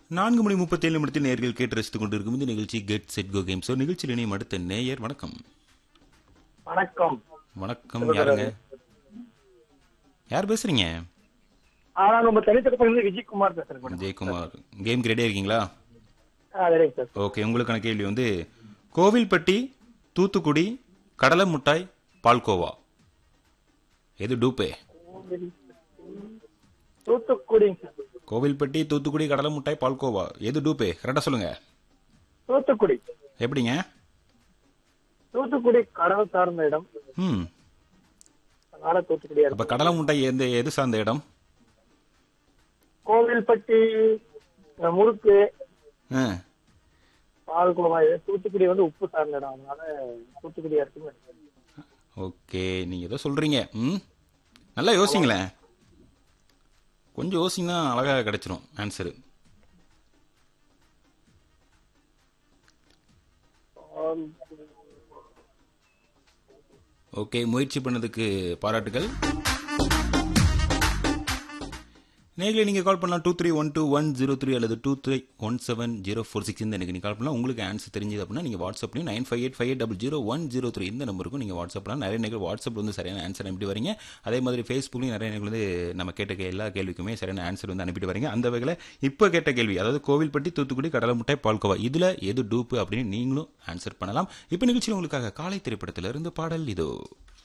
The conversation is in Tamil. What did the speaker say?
நான்கு மணி முப்பத்தேழு நிமிடத்தில் நேர்கள் கேட்டு ரசித்துக் கொண்டிருக்கும் இந்த நிகழ்ச்சி get set go game show நிகழ்ச்சியில் இணையும் அடுத்த நேயர் வணக்கம் வணக்கம் வணக்கம் யாருங்க யார் பேசுறீங்க ஆனா நம்ம தனித்திருப்பது விஜயகுமார் பேசுறேன் மேடம் ஜெயக்குமார் கேம்க்கு ரெடியா இருக்கீங்களா ஆ சரிங்க சார் ஓகே உங்களுக்கான கேள்வி வந்து கோவில்பட்டி தூத்துக்குடி கடலை முட்டாய் பால்கோவா எது டூப்பே தூத்துக்குடி கோவில்பட்டி தூத்துக்குடி கடலை முட்டாய் பால்கோவா எது டூப்பே கரெக்டா சொல்லுங்க தூத்துக்குடி எப்படிங்க தூத்துக்குடி கடல் சார்ந்த இடம் ம் அதனால தூத்துக்குடியா அப்ப இருக்கும் கடலை முட்டாய் எந்த எது சார்ந்த இடம் கோவில்பட்டி இந்த முறுக்கு ஆ பால்குளமா இது தூத்துக்குடி வந்து உப்பு சார்ந்த இடம் அதனால தூத்துக்குடியா இருக்குன்னு நினைக்கிறேன். ஓகே நீங்க ஏதோ சொல்றீங்க ம் நல்லா யோசிங்களேன் கொஞ்சம் யோசிங்கன்னா அழகா கிடைச்சிரும் ஆன்சரு ஆம், ஓகே முயற்சி பண்ணதுக்கு பாராட்டுகள் நேர்களை நீங்கள் கால் பண்ணலாம் two three one two one zero three அல்லது two three one seven zero four six இந்த எனக்கு நீங்கள் கால் பண்ணலாம் உங்களுக்கு ஆன்சர் தெரிஞ்சது அப்படின்னா நீங்கள் வாட்ஸ்அப்லையும் nine five eight five eight double zero one zero three இந்த நம்பருக்கும் நீங்கள் வாட்ஸ்அப்லாம் நிறைய நேர்கள் வாட்ஸ்அப்பில் வந்து சரியான ஆன்சர் அனுப்பிட்டு வரீங்க அதே மாதிரி ஃபேஸ்புக்லையும் நிறைய நேர்கள் வந்து நம்ம கேட்ட கே- எல்லா கேள்விக்குமே சரியான ஆன்சர் வந்து அனுப்பிட்டு வரீங்க அந்த வகையில் இப்போ கேட்ட கேள்வி அதாவது கோவில்பட்டி தூத்துக்குடி கடலை முட்டாய் பால்கோவா இதில் எது டூப்பு அப்படின்னு நீங்களும் ஆன்சர் பண்ணலாம் இப்போ நிகழ்ச்சியில் உங்களுக்காக காலை திரைப்படத்திலிருந்து பாடல் இதோ